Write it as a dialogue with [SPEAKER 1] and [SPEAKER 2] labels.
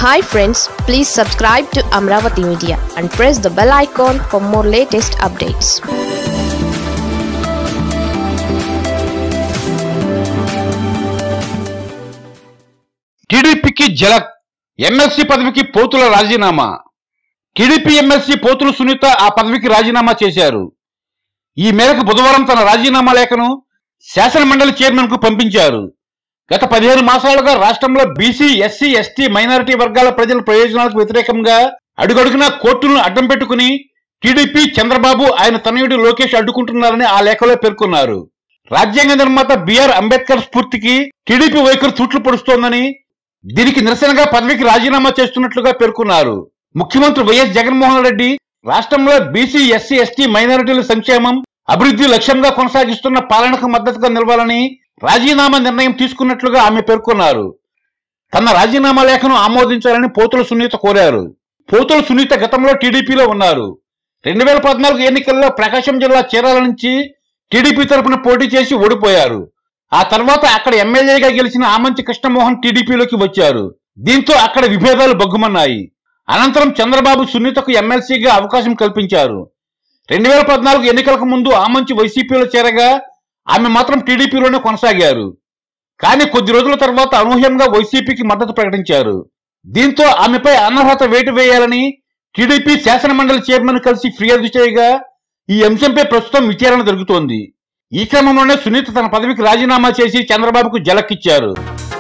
[SPEAKER 1] hi friends please subscribe to Amaravati media and press the bell icon for more latest updates
[SPEAKER 2] టీడీపీకి జలక్ MLC పదవికి పోతుల రాజీనామా TDP MLC పోతుల సునీత ఆ పదవికి రాజీనామా చేశారు ఈ మేరకు బుధవారం తన రాజీనామా లేఖను శాసన మండలి చైర్మన్ కు పంపించారు గత పదిహేను మాసాలుగా రాష్ట్రంలో బీసీ ఎస్సీ ఎస్టీ మైనారిటీ వర్గాల ప్రజల ప్రయోజనాలకు వ్యతిరేకంగా అడుగడుగునా కోర్టులను అడ్డం పెట్టుకుని టీడీపీ చంద్రబాబు ఆయన తనయుడు లోకేష్ అడ్డుకుంటున్నారని ఆ లేఖలో పేర్కొన్నారు రాజ్యాంగ నిర్మాత బిఆర్ అంబేద్కర్ స్ఫూర్తికి టీడీపీ వైఖరి తూట్లు పొడుస్తోందని దీనికి నిరసనగా పదవికి రాజీనామా చేస్తున్నట్లుగా పేర్కొన్నారు ముఖ్యమంత్రి వైఎస్ జగన్మోహన్ రెడ్డి రాష్ట్రంలో బీసీ ఎస్సీ ఎస్టీ మైనారిటీల సంక్షేమం అభివృద్ధి లక్ష్యంగా కొనసాగిస్తున్న పాలనకు మద్దతుగా నిలవాలని రాజీనామా నిర్ణయం తీసుకున్నట్లుగా ఆమె పేర్కొన్నారు తన రాజీనామా లేఖను ఆమోదించాలని పోతుల సునీత కోరారు పోతుల సునీత గతంలో టీడీపీలో ఉన్నారు రెండు వేల పద్నాలుగు ఎన్నికల్లో ప్రకాశం జిల్లా చీరాల నుంచి టీడీపీ తరపున పోటీ చేసి ఓడిపోయారు ఆ తర్వాత అక్కడ ఎమ్మెల్యేగా గెలిచిన ఆమంచి కృష్ణమోహన్ టీడీపీలోకి వచ్చారు దీంతో అక్కడ విభేదాలు బగ్గుమన్నాయి అనంతరం చంద్రబాబు సునీతకు ఎమ్మెల్సీగా అవకాశం కల్పించారు రెండు వేల పద్నాలుగు ఎన్నికలకు ముందు ఆమంచి వైసీపీలో చేరగా ఆమె మాత్రం టీడీపీలోనే కొనసాగారు కానీ కొద్ది రోజుల తర్వాత అనూహ్యంగా వైసీపీకి మద్దతు ప్రకటించారు దీంతో ఆమెపై అనర్హత వేటు వేయాలని టీడీపీ శాసన మండలి చైర్మన్ కలిసి ఫిర్యాదు చేయగా ఈ అంశంపై ప్రస్తుతం విచారణ జరుగుతోంది ఈ క్రమంలోనే సునీత తన పదవికి రాజీనామా చేసి చంద్రబాబుకు జలక్కిచ్చారు